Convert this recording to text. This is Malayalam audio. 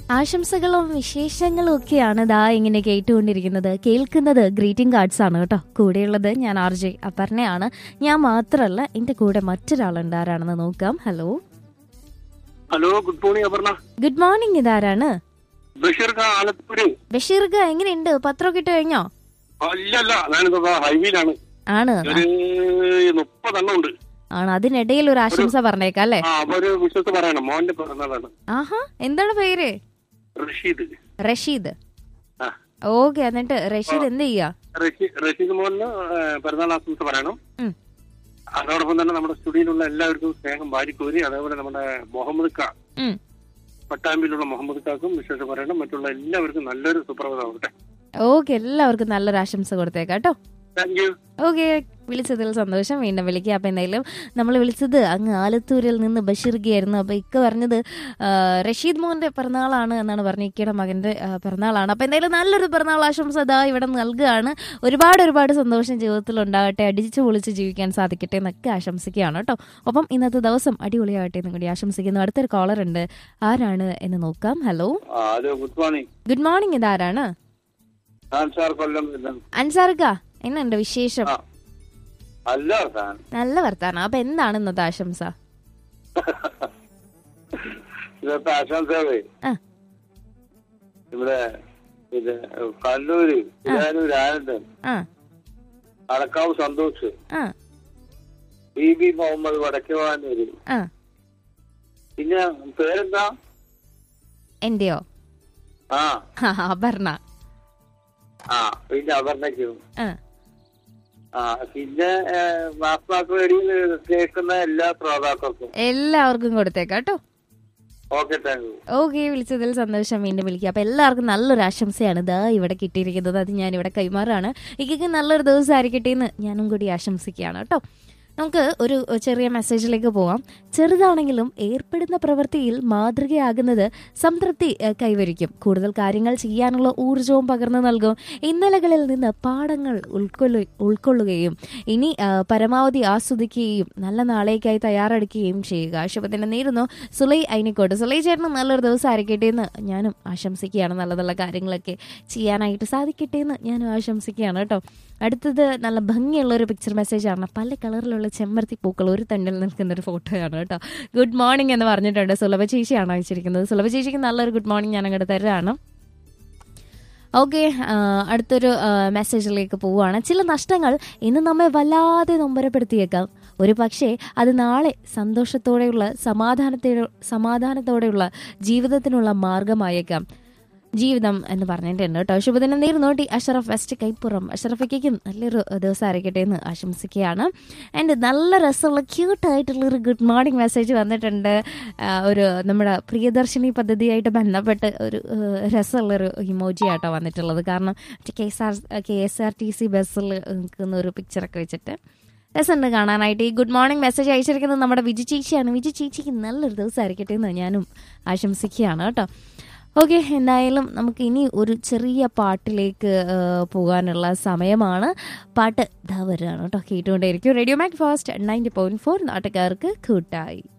ആശംസകളും വിശേഷങ്ങളും ഒക്കെയാണ് ദാ ഇങ്ങനെ കേട്ടുകൊണ്ടിരിക്കുന്നത് കേൾക്കുന്നത് ഗ്രീറ്റിംഗ് കാർഡ്സ് ആണ് കേട്ടോ കൂടെയുള്ളത് ഞാൻ ആർ ജെ അപർണയാണ് ഞാൻ മാത്രമല്ല എൻ്റെ കൂടെ മറ്റൊരാളുണ്ട് ആരാണെന്ന് നോക്കാം hello hello good morning Aparna good morning ഇതാരാണ് ബഷീർ ഖാൻ ആലത്തൂര് ബഷീർഗ എങ്ങനെയുണ്ട് പത്രമൊക്കെ ഇട്ട് കഴിഞ്ഞോ അല്ലല്ല ഞാനിപ്പോ ഹൈവേയിലാണ് ആണ് ഒരു മുപ്പതെണ്ണം ഉണ്ട് ആണ് അതിനിടയിൽ ഒരു ആശംസ പറഞ്ഞേക്കാം അല്ലേ ആ അപ്പൊ ഒരു വിശ്വസ് പറയണം മോന്റെ പിറന്നാളാണ് ആഹാ എന്താണ് പേര് റഷീദ് റഷീദ് ആ ഓക്കെ എന്നിട്ട് റഷീദ് എന്ത് ചെയ്യാ റഷീ- റഷീദ് മോഹന് പിറന്നാൾ ആശംസ പറയണം ഉം. അതോടൊപ്പം തന്നെ നമ്മുടെ സ്റ്റുഡിയോയിലുള്ള എല്ലാവർക്കും സ്നേഹം വാരിക്കോരി അതേപോലെ നമ്മുടെ മുഹമ്മദ് ഖാ ഉം. പട്ടാമ്പിയിലുള്ള മുഹമ്മദ് ഖാക്കും വിശേഷം പറയണം മറ്റുള്ള എല്ലാവർക്കും നല്ലൊരു സുപ്രഭാതമാവട്ടെ ഓക്കെ എല്ലാവർക്കും നല്ലൊരു ആശംസ കൊടുത്തേക്കാം കേട്ടോ താങ്ക് യു ഓക്കെ വിളിച്ചതിൽ സന്തോഷം വീണ്ടും വിളിക്കുക അപ്പം എന്തായാലും നമ്മൾ വിളിച്ചത് അങ്ങ് ആലത്തൂരിൽ നിന്ന് ബഷീർഗിയായിരുന്നു അപ്പോൾ ഇക്ക പറഞ്ഞത് ആ, റഷീദ് മോഹന്റെ പിറന്നാളാണ് എന്നാണ് പറഞ്ഞത് ഇക്കയുടെ മകന്റെ ആ, പിറന്നാളാണ് അപ്പം എന്തായാലും നല്ലൊരു പിറന്നാൾ ആശംസ അതാ ഇവിടെ നൽകുകയാണ് ഒരുപാട് ഒരുപാട് സന്തോഷം ജീവിതത്തിൽ ഉണ്ടാകട്ടെ അടിച്ചു പൊളിച്ച് ജീവിക്കാൻ സാധിക്കട്ടെ എന്നൊക്കെ ആശംസിക്കുകയാണ് കേട്ടോ ഒപ്പം ഇന്നത്തെ ദിവസം അടിപൊളിയാകട്ടെ എന്നും കൂടി ആശംസിക്കുന്നു അടുത്തൊരു കോളർ ഉണ്ട് ആരാണ് എന്ന് നോക്കാം hello hello good morning good morning ഇതാരാണ് ഞാൻ സാർ കൊല്ലം അൻസാർക്ക എന്നുണ്ട് വിശേഷം അല്ല സാർ നല്ല വർത്താനം അപ്പൊ എന്താണ് ഇന്നത്തെ ആശംസ ഇന്നത്തെ ആശംസകളെ ആ. ഇവിടെ ഇത് കണ്ണൂര് ഇരാനൂർ ആനന്ദൻ ആ അടക്കാവ് സന്തോഷ് ആ ബി ബി മുഹമ്മദ് വടക്കേവാനൂര് ആ പിന്നെ പേരെന്താ എന്റെയോ ആ ആ, അപർണ ആ പിന്നെ അപർണയ്ക്കും ആ ആ പിന്നെ മാസ്മാക്ക് വേണ്ടി കേൾക്കുന്ന എല്ലാ ശ്രോതാക്കൾക്കും എല്ലാവർക്കും കൊടുത്തേക്കാം കേട്ടോ ഓക്കെ താങ്ക് യു ഓക്കെ വിളിച്ചതിൽ സന്തോഷം വീണ്ടും വിളിക്കുക അപ്പൊ എല്ലാവർക്കും നല്ലൊരു ആശംസയാണ് ഇതാ ഇവിടെ കിട്ടിയിരിക്കുന്നത് അത് ഞാൻ ഇവിടെ കൈമാറാണ് ഇക്കൊക്കെ നല്ലൊരു ദിവസം ആയിരിക്കട്ടെ എന്ന് ഞാനും കൂടി ആശംസിക്കുകയാണ് കേട്ടോ നമുക്ക് ഒരു ചെറിയ മെസ്സേജിലേക്ക് പോവാം ചെറുതാണെങ്കിലും ഏർപ്പെടുന്ന പ്രവൃത്തിയിൽ മാതൃകയാകുന്നത് സംതൃപ്തി ഏഹ്, കൈവരിക്കും കൂടുതൽ കാര്യങ്ങൾ ചെയ്യാനുള്ള ഊർജവും പകർന്നു നൽകും ഇന്നലകളിൽ നിന്ന് പാഠങ്ങൾ ഉൾക്കൊള്ളു ഉൾക്കൊള്ളുകയും ഇനി ആ, പരമാവധി ആസ്വദിക്കുകയും നല്ല നാളേക്കായി തയ്യാറെടുക്കുകയും ചെയ്യുക ശുഭദിനം നേരുന്നു സുലൈ അയിനിക്കോട്ട് സുലൈ ചേട്ടന് നല്ലൊരു ദിവസം ആയിരിക്കട്ടെ എന്ന് ഞാനും ആശംസിക്കുകയാണ് നല്ല നല്ല കാര്യങ്ങളൊക്കെ ചെയ്യാനായിട്ട് സാധിക്കട്ടെ എന്ന് ഞാനും ആശംസിക്കുകയാണ് കേട്ടോ അടുത്തത് നല്ല ഭംഗിയുള്ള ഒരു പിക്ചർ മെസ്സേജാണ് പല കളറിലുള്ള ചെമ്പരത്തി പൂക്കൾ ഒരു തണ്ടിൽ നിൽക്കുന്ന ഒരു ഫോട്ടോയാണ് കേട്ടോ ഗുഡ് മോർണിംഗ് എന്ന് പറഞ്ഞിട്ടുണ്ട് സുലഭ ചേച്ചിയാണ് അയച്ചിരിക്കുന്നത് സുലഭ ചേച്ചിക്ക് നല്ലൊരു ഗുഡ് മോർണിംഗ് ഞാൻ അങ്ങോട്ട് തരാണ് ഓക്കെ അടുത്തൊരു ആ, മെസ്സേജിലേക്ക് പോവുകയാണ് ചില നഷ്ടങ്ങൾ ഇന്ന് നമ്മെ വല്ലാതെ നൊമ്പരപ്പെടുത്തിയേക്കാം ഒരു പക്ഷേ അത് നാളെ സന്തോഷത്തോടെയുള്ള സമാധാനത്തോടെ സമാധാനത്തോടെയുള്ള ജീവിതത്തിനുള്ള മാർഗമായേക്കാം ജീവിതം എന്ന് പറഞ്ഞിട്ടുണ്ട് കേട്ടോ ശുഭദിനം നേരുന്നു ടി അഷറഫ് വെസ്റ്റ് കൈപ്പുറം അഷറഫിക്കും നല്ലൊരു ദിവസം ആയിരിക്കട്ടെ എന്ന് ആശംസിക്കുകയാണ് ആൻഡ് നല്ല രസമുള്ള ക്യൂട്ടായിട്ടുള്ളൊരു ഗുഡ് മോർണിംഗ് മെസ്സേജ് വന്നിട്ടുണ്ട് ആ, ഒരു നമ്മുടെ പ്രിയദർശിനി പദ്ധതിയായിട്ട് ബന്ധപ്പെട്ട് ഒരു ആ, രസമുള്ളൊരു ഇമോജി ആട്ടോ വന്നിട്ടുള്ളത് കാരണം K S R K S R T C ബസ്സിൽ നിൽക്കുന്ന ഒരു പിക്ചറൊക്കെ വെച്ചിട്ട് രസമുണ്ട് കാണാനായിട്ട് ഈ ഗുഡ് മോർണിംഗ് മെസ്സേജ് അയച്ചിരിക്കുന്നത് നമ്മുടെ വിജി ചേച്ചിയാണ് വിജി ചേച്ചിക്ക് നല്ലൊരു ദിവസം ആയിരിക്കട്ടെ എന്ന് ഞാനും ആശംസിക്കുകയാണ് കേട്ടോ ഓക്കെ എന്തായാലും നമുക്ക് ഇനി ഒരു ചെറിയ പാട്ടിലേക്ക് ആ, പോകാനുള്ള സമയമാണ് പാട്ട് ഇതാ വരികയാണ് കേട്ടോ കേട്ടുകൊണ്ടേയിരിക്കും radio Mac Fast ninety point four നാട്ടുകാർക്ക് കൂട്ടായി